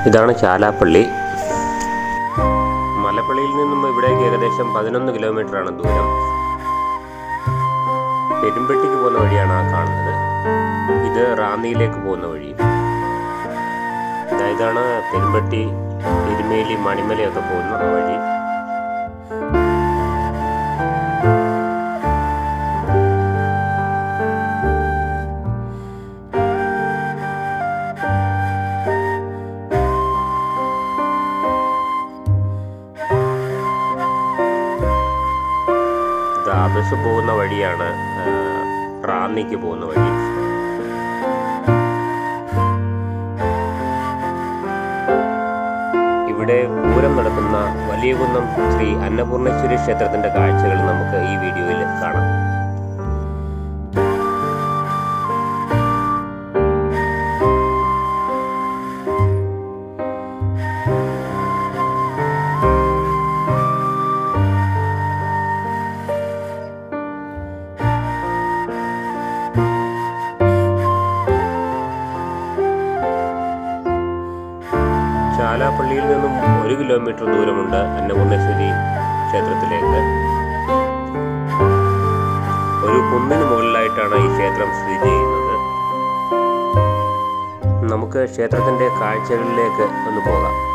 ഇതാണ് ചാലാപ്പള്ളി മലപ്പള്ളിയിൽ നിന്നും ഇവിടേക്ക് ഏകദേശം പതിനൊന്ന് കിലോമീറ്ററാണ് ദൂരം പെരുമ്പെട്ടിക്ക് പോകുന്ന വഴിയാണ് ആ കാണുന്നത് ഇത് റാന്നിയിലേക്ക് പോകുന്ന വഴി ദാ ഇതാണ് പെരുമ്പട്ടി എരുമേലി മണിമലയൊക്കെ പോകുന്ന വഴി ദാ ബസ് പോകുന്ന വഴിയാണ് ആ, റാന്നിക്ക് പോകുന്ന വഴി ഇവിടെ പൂരം നടക്കുന്ന വലിയകുന്നം ശ്രീ അന്നപൂർണേശ്വരി ക്ഷേത്രത്തിന്റെ കാഴ്ചകൾ നമുക്ക് ഈ വീഡിയോയിൽ കാണാം ചാലാപ്പള്ളിയിൽ നിന്നും ഒരു കിലോമീറ്റർ ദൂരമുണ്ട് അന്നപൂർണേശ്വരി ക്ഷേത്രത്തിലേക്ക് ഒരു കുന്നിന് മുകളിലായിട്ടാണ് ഈ ക്ഷേത്രം സ്ഥിതി ചെയ്യുന്നത് നമുക്ക് ക്ഷേത്രത്തിന്റെ കാഴ്ചകളിലേക്ക് ഒന്ന് പോകാം